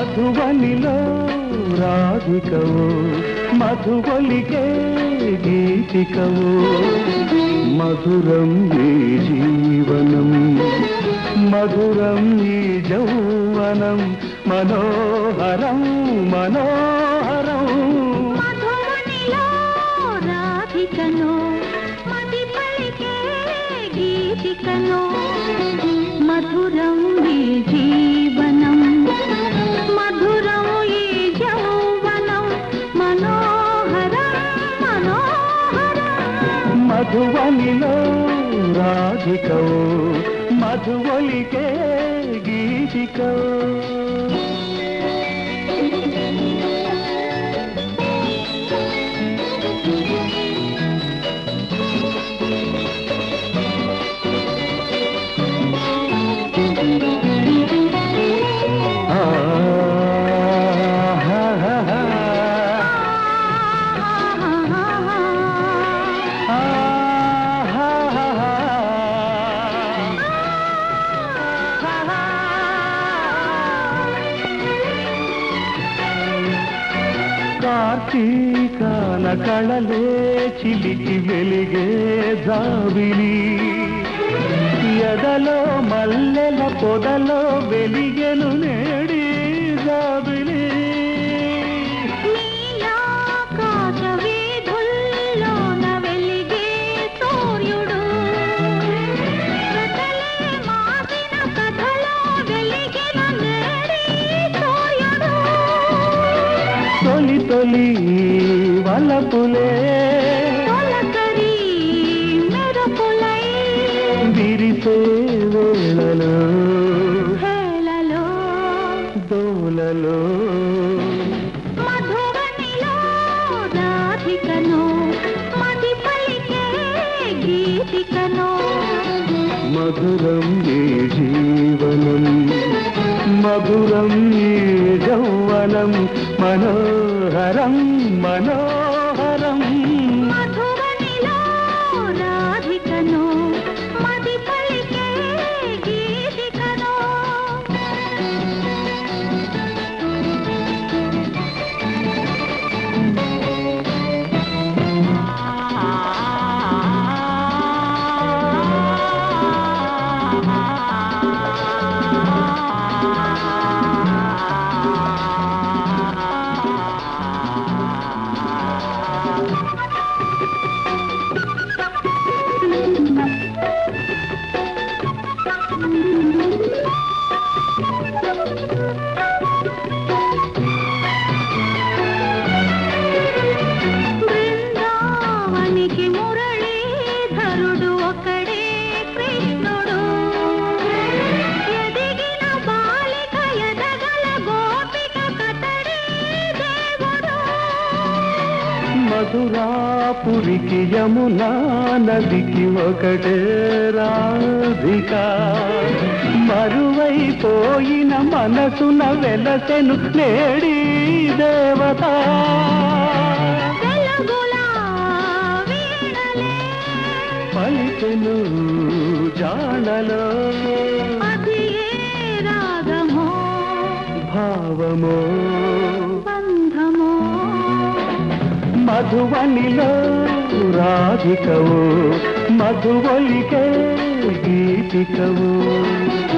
మధువనిలో రాధికవు మధువలికే గీతికవు మధురం ఈ జీవనం మధురం ఈ జౌవనం మనోహరం మనోహరం మధువనిలో రాధికను మది పలికే గీతికను మధురం ఈ జీవనం మధురం ఈ యౌవనం మనోహరం మనోహరం మధువనిలో రాధికవు మధువలికే గీతికవు ఆ, హా, హా, హా. ఆ, హా, హా, హా. కార్తీకాల కళలే చిలికి వెలిగే జాబిలి ఎదలో మల్లెల పొదలో వెలిగెను నేడి జాబిలి నీలాకాశ వీధుల్లోన వెలిగే సూర్యుడు కథలే మాసిన కథలో వెలిగిన నేడి సూర్యుడు తొలి తొలి వలపులే తొలకరి మెరుపులై విరిసే వేళలో హేళలో దోలలో మధువనిలో రాధికను మది పలికే గీతికను మధురం ఈ జీవనం మధురం ఈ యౌవనం మనోహరం మనోహరం మధువనిలో రాధికను మది పలికే గీతికను బృందావనికి మురళీధరుడు ఒకడే కృష్ణుడు ఎదిగిన బాలిక ఎదగల గోపిక కతడే దేవుడు మధురాపురికి యమునా నదికి ఒకటే రాధిక మరువైపోయిన మనసున వెలసెను నేడి దేవత వెలుగులా వీణలే పలికెను జాడలో అది ఏ రాగమో భావమో బంధమో మధువనిలో రాధికవు మధువలికే గీతికవు